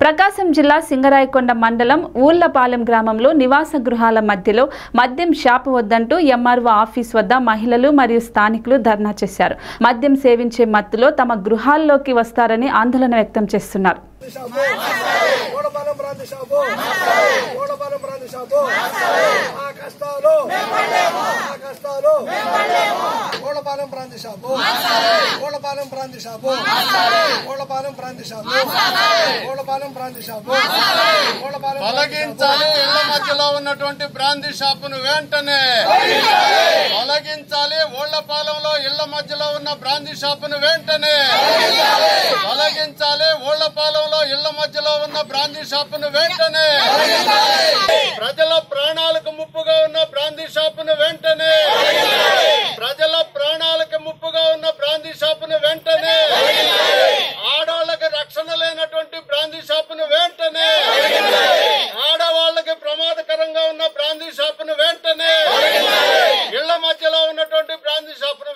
ప్రకాశం జిల్లా సింగరాయకొండ మండలం ఊళ్లపాలెం గ్రామంలో నివాస గృహాల మధ్యలో మద్యం షాపు వద్దంటూ ఎంఆర్ఓ ఆఫీస్ వద్ద మహిళలు మరియు స్థానికులు ధర్నా చేశారు మద్యం సేవించే మత్తులో తమ గృహాల్లోకి వస్తారని ఆందోళన వ్యక్తం చేస్తున్నారు shop Kodapalem brandy shop Kodapalem brandy shop ఆ కష్టాలు ఆ కష్టాలు Kodapalem brandy shop Kodapalem brandy shop Kodapalem brandy shop Kodapalem brandy shop Kodapalem తొలగించాలి ఇళ్ల మధ్యలో ఉన్నటువంటి బ్రాందీ షాపును వెంటనే తొలగించాలి ఊళ్లపాలెంలో ఇళ్ల మధ్యలో ఉన్న బ్రాందీ షాపును వెంటనే తొలగించాలి ఊళ్లపాలెంలో ఇళ్ల మధ్యలో ఉన్న బ్రాందీ షాపును వెంటనే ప్రజల ప్రాణాలకు ముప్పుగా ఉన్న బ్రాందీ షాపును వెంటనే ప్రజల ప్రాణాలకు ముప్పుగా ఉన్న బ్రాందీ షాపును వెంటనే ఆడవాళ్ళకి రక్షణ లేనటువంటి బ్రాందీ షాపును వెంటనే ఆడవాళ్ళకి ప్రమాదకరంగా ఉన్న బ్రాందీ షాపును వెంటనే ఇళ్ల మధ్యలో ఉన్నటువంటి బ్రాందీ షాపును